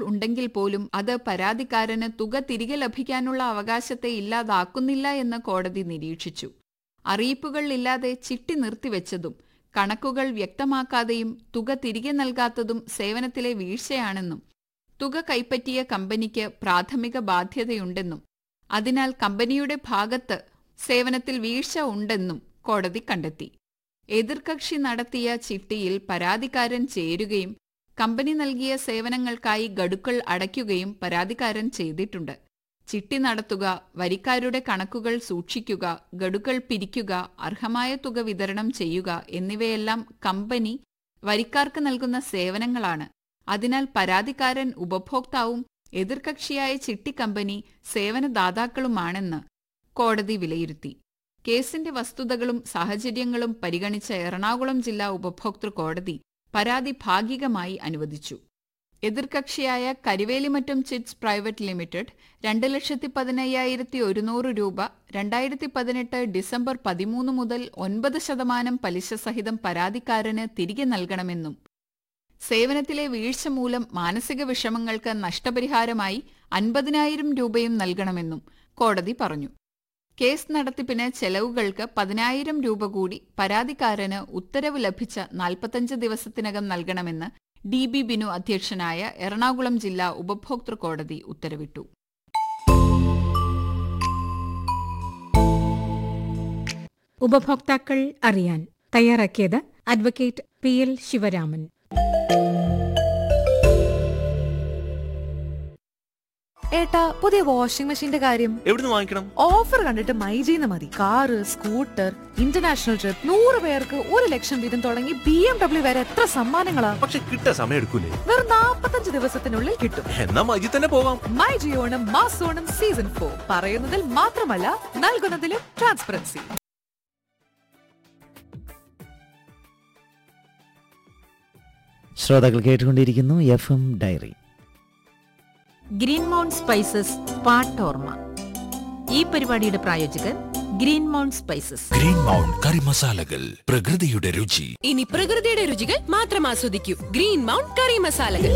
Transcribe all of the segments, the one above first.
ഉണ്ടെങ്കിൽ പോലും അത് പരാതിക്കാരന് തുക തിരികെ ലഭിക്കാനുള്ള അവകാശത്തെ ഇല്ലാതാക്കുന്നില്ല എന്ന് കോടതി നിരീക്ഷിച്ചു അറിയിപ്പുകൾ ഇല്ലാതെ ചിട്ടി നിർത്തിവെച്ചതും കണക്കുകൾ വ്യക്തമാക്കാതെയും തുക തിരികെ നൽകാത്തതും സേവനത്തിലെ വീഴ്ചയാണെന്നും തുക കൈപ്പറ്റിയ കമ്പനിക്ക് പ്രാഥമിക ബാധ്യതയുണ്ടെന്നും അതിനാൽ കമ്പനിയുടെ ഭാഗത്ത് സേവനത്തിൽ വീഴ്ച ഉണ്ടെന്നും കോടതി കണ്ടെത്തി എതിർകക്ഷി നടത്തിയ ചിട്ടിയിൽ പരാതിക്കാരൻ ചേരുകയും കമ്പനി നൽകിയ സേവനങ്ങൾക്കായി ഗഡുക്കൾ അടയ്ക്കുകയും പരാതിക്കാരൻ ചെയ്തിട്ടുണ്ട് ചിട്ടി നടത്തുക വരിക്കാരുടെ കണക്കുകൾ സൂക്ഷിക്കുക ഗഡുക്കൾ പിരിക്കുക അർഹമായ തുക വിതരണം ചെയ്യുക എന്നിവയെല്ലാം കമ്പനി വരിക്കാർക്ക് നൽകുന്ന സേവനങ്ങളാണ് അതിനാൽ പരാതിക്കാരൻ ഉപഭോക്താവും എതിർകക്ഷിയായ ചിട്ടി കമ്പനി സേവനദാതാക്കളുമാണെന്ന് കോടതി വിലയിരുത്തി കേസിന്റെ വസ്തുതകളും സാഹചര്യങ്ങളും പരിഗണിച്ച എറണാകുളം ജില്ലാ ഉപഭോക്തൃ കോടതി പരാതി ഭാഗികമായി അനുവദിച്ചു എതിർകക്ഷിയായ കരിവേലിമറ്റം ചിറ്റ്സ് പ്രൈവറ്റ് ലിമിറ്റഡ് രണ്ട് ലക്ഷത്തി പതിനയ്യായിരത്തി ഒരുന്നൂറ് രൂപ രണ്ടായിരത്തി പതിനെട്ട് ഡിസംബർ പതിമൂന്ന് മുതൽ ഒൻപത് ശതമാനം പലിശ സഹിതം പരാതിക്കാരന് തിരികെ നൽകണമെന്നും സേവനത്തിലെ വീഴ്ച മൂലം മാനസിക വിഷമങ്ങൾക്ക് നഷ്ടപരിഹാരമായി അൻപതിനായിരം രൂപയും നൽകണമെന്നും കോടതി പറഞ്ഞു കേസ് നടത്തിപ്പിന് ചെലവുകൾക്ക് പതിനായിരം രൂപ കൂടി പരാതിക്കാരന് ഉത്തരവ് ലഭിച്ച നാൽപ്പത്തഞ്ച് ദിവസത്തിനകം നൽകണമെന്ന് ഡി ബി ബിനു അധ്യക്ഷനായ എറണാകുളം ജില്ലാ ഉപഭോക്തൃ കോടതി ഉത്തരവിട്ടു ഉപഭോക്താക്കൾ അറിയാൻ തയ്യാറാക്കിയത് അഡ്വക്കേറ്റ് പി എൽ ശിവരാമൻ ഏട്ടാ പുതിയ വാഷിംഗ് മെഷീന്റെ കാര്യം എവിടുന്ന് വാങ്ങിക്കണം ഓഫർ കണ്ടിട്ട് മൈജീന്ന് മതി കാറ് സ്കൂട്ടർ ഇന്റർനാഷണൽ ട്രിപ്പ് നൂറ് പേർക്ക് ഒരു ലക്ഷം വീതം തുടങ്ങി ബി എം ഡബ്ല്യു വരെ എത്ര സമ്മാനങ്ങളാ പക്ഷെ കിട്ടാൻ സമയം എടുക്കൂലേ വെറും നാപ്പത്തഞ്ച് ദിവസത്തിനുള്ളിൽ കിട്ടും എന്നാ മജി തന്നെ പോവാം മൈ ജിയോണം മാസോണം സീസൺ ഫോർ പറയുന്നതിൽ മാത്രമല്ല നൽകുന്നതിലും ട്രാൻസ്പെറൻസി ശ്രോതാക്കൾ കേട്ടുകൊണ്ടിരിക്കുന്നു F M diary green mount spices പാട്ടോർമ ഈ പരിപാടിയുടെ പ്രായോജകർ green mount spices green mount കറി മസാലകൾ പ്രകൃതിയുടെ രുചി ഇനി പ്രകൃതിയുടെ രുചികൾ മാത്രം ആസ്വദിക്കൂ ഗ്രീൻ മൗണ്ട് കറി മസാലകൾ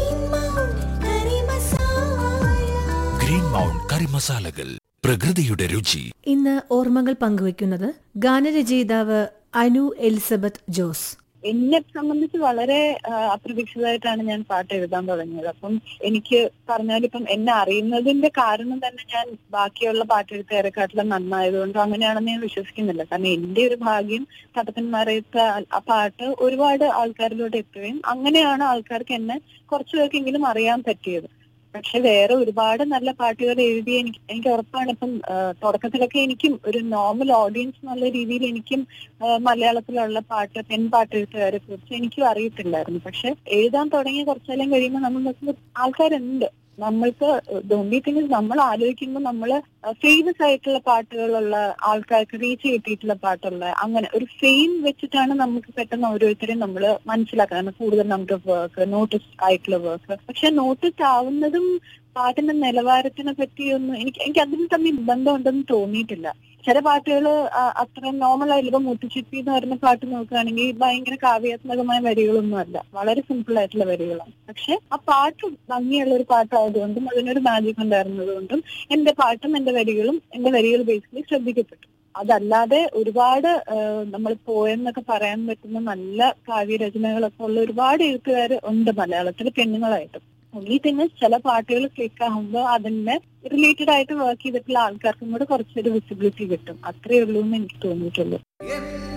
ഗ്രീൻ മൗണ്ട് കറി മസാലകൾ പ്രകൃതിയുടെ രുചി ഇന്ന് ഓർമ്മകൾ പങ്കുവയ്ക്കുന്നത് ഗാനരചയിതാവ് അനു എലിസബത്ത് ജോസ് എന്നെ സംബന്ധിച്ച് വളരെ ആ, അപ്രതീക്ഷിതമായിട്ടാണ് ഞാൻ പാട്ട് എഴുതാൻ തുടങ്ങിയത് അപ്പം എനിക്ക് പറഞ്ഞാലിപ്പം എന്നെ അറിയുന്നതിന്റെ കാരണം തന്നെ ഞാൻ ബാക്കിയുള്ള പാട്ടെഴുത്തുകാരെക്കാട്ടിലും നന്നായതുകൊണ്ട് അങ്ങനെയാണെന്ന് ഞാൻ വിശ്വസിക്കുന്നില്ല കാരണം എന്റെ ഒരു ഭാഗ്യം തട്ടപ്പന്മാരത്തെ ആ പാട്ട് ഒരുപാട് ആൾക്കാരിലോട്ട് എത്തുകയും അങ്ങനെയാണ് ആൾക്കാർക്ക് എന്നെ കുറച്ചു പേർക്കെങ്കിലും അറിയാൻ പറ്റിയത് പക്ഷെ വേറെ ഒരുപാട് നല്ല പാട്ടുകൾ എഴുതി എനിക്ക് എനിക്ക് ഉറപ്പാണ് ഇപ്പം ആ, തുടക്കത്തിലൊക്കെ എനിക്കും ഒരു നോർമൽ ഓഡിയൻസ് എന്നുള്ള രീതിയിൽ എനിക്കും ആ, മലയാളത്തിലുള്ള പാട്ട് പെൺ പാട്ടെഴുത്തുകാരെ കുറിച്ച് എനിക്കും അറിയത്തില്ലായിരുന്നു പക്ഷെ എഴുതാൻ തുടങ്ങി കുറച്ചെല്ലാം കഴിയുമ്പോൾ നമ്മൾ നോക്കുമ്പോൾ ആൾക്കാരുണ്ട് നമ്മൾക്ക് ദോണ്ടി തിങ് നമ്മൾ ആലോചിക്കുമ്പോൾ നമ്മൾ ഫേമസ് ആയിട്ടുള്ള പാട്ടുകളുള്ള ആൾക്കാർക്ക് റീച്ച് കിട്ടിയിട്ടുള്ള പാട്ടുള്ള അങ്ങനെ ഒരു ഫെയിം വെച്ചിട്ടാണ് നമുക്ക് പെട്ടെന്ന് ഓരോരുത്തരെയും നമ്മൾ മനസ്സിലാക്കുന്നത് കൂടുതൽ നമുക്ക് വർക്ക് നോട്ടീസ് ആയിട്ടുള്ള വർക്ക് പക്ഷെ നോട്ടീസ് ആവുന്നതും പാട്ടിന്റെ നിലവാരത്തിനെ പറ്റിയൊന്നും എനിക്ക് എനിക്ക് അതിന് തമ്മിൽ ബന്ധമുണ്ടെന്ന് തോന്നിയിട്ടില്ല ചില പാട്ടുകൾ അത്ര നോർമൽ ആയില്ല ഇപ്പൊ മുത്തുച്ചിപ്പി എന്ന് പറയുന്ന പാട്ട് നോക്കുകയാണെങ്കിൽ ഭയങ്കര കാവ്യാത്മകമായ വരികളൊന്നും അല്ല വളരെ സിമ്പിൾ ആയിട്ടുള്ള വരികളാണ് പക്ഷെ ആ പാട്ട് ഭംഗിയുള്ള ഒരു പാട്ടായതുകൊണ്ടും അതിനൊരു മാജിക് ഉണ്ടായിരുന്നതുകൊണ്ടും എന്റെ പാട്ടും എന്റെ വരികളും എന്റെ വരികൾ ബേസിക്കലി ശ്രദ്ധിക്കപ്പെട്ടു അതല്ലാതെ ഒരുപാട് നമ്മൾ പോയെന്നൊക്കെ പറയാൻ പറ്റുന്ന നല്ല കാവ്യരചനകളൊക്കെ ഉള്ള ഒരുപാട് എഴുത്തുകാർ ഉണ്ട് മലയാളത്തിൽ പെണ്ണുങ്ങളായിട്ടും ഒന്നീ തന്നെ ചില പാട്ടുകൾ ക്ലിക്ക് ആകുമ്പോൾ അതിന്റെ റിലേറ്റഡ് ആയിട്ട് വർക്ക് ചെയ്തിട്ടുള്ള ആൾക്കാർക്കും കൂടെ കുറച്ചൊരു വിസിബിലിറ്റി കിട്ടും അത്രയേ ഉള്ളൂ എന്ന് എനിക്ക് തോന്നിയിട്ടുള്ളൂ